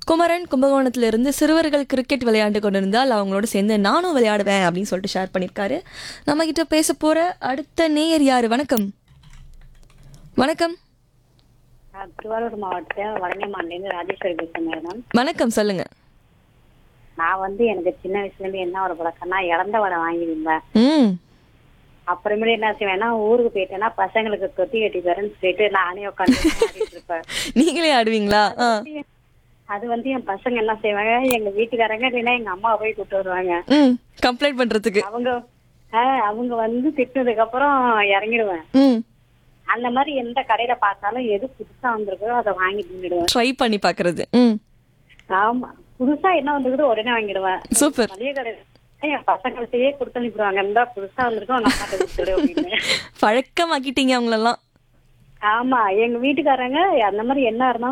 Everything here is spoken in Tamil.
குமரன் கும்பகோணத்துல இருந்து சிறுவர்கள் கிரிக்கெட் விளையாண்டு கொண்டிருந்தால் அவங்களோட சேர்ந்து நானும் விளையாடுவேன் அப்படின்னு சொல்லிட்டு ஷேர் பண்ணியிருக்காரு நம்ம கிட்ட பேச போற அடுத்த நேயர் யாரு வணக்கம் வணக்கம் நான் திருவாரூர் மாவட்டம் வடங்கமான்லேருந்து ராஜேஸ்வரி பேசுறேன் மேடம் வணக்கம் சொல்லுங்க நான் வந்து எனக்கு சின்ன வயசுல இருந்து என்ன ஒரு பழக்கம்னா இறந்த வடை வாங்கியிருந்தேன் ம் அப்புறமேட்டு என்ன செய்வேன்னா ஊருக்கு போயிட்டேன்னா பசங்களுக்கு தொட்டி கட்டி தரேன்னு சொல்லிட்டு நானே உட்காந்து ஆடிட்டு இருப்பேன் நீங்களே ஆடுவீங்களா ஆ அது வந்து என் பசங்க என்ன செய்வாங்க எங்க வீட்டுக்காரங்க இல்லைன்னா எங்க அம்மா போய் கூட்டு வருவாங்க ம் கம்ப்ளைண்ட் பண்றதுக்கு அவங்க ஆஹ் அவங்க வந்து திட்டினதுக்கு அப்புறம் இறங்கிடுவேன் ம் அந்த மாதிரி எந்த கடையில பார்த்தாலும் எது புதுசா வந்திருக்கோ அதை வாங்கி தின்னுடுவேன் ட்ரை பண்ணி பார்க்கறது ம் ஆமா புதுசா என்ன வந்திருக்குதோ உடனே வாங்கிடுவேன் சூப்பர் மளிகை கடையில என் பசங்கள்கிட்டயே கொடுத்து அனுப்பிடுவாங்க இந்த புதுசா வந்திருக்கோம் உங்க அம்மாட்ட கொடுத்துடு அப்படின்னு பழக்கமாக்கிட்டீங்க அவங்களெல்லாம் ஆமா எங்க வீட்டுக்காரங்க அந்த மாதிரி என்ன இருந்தாலும்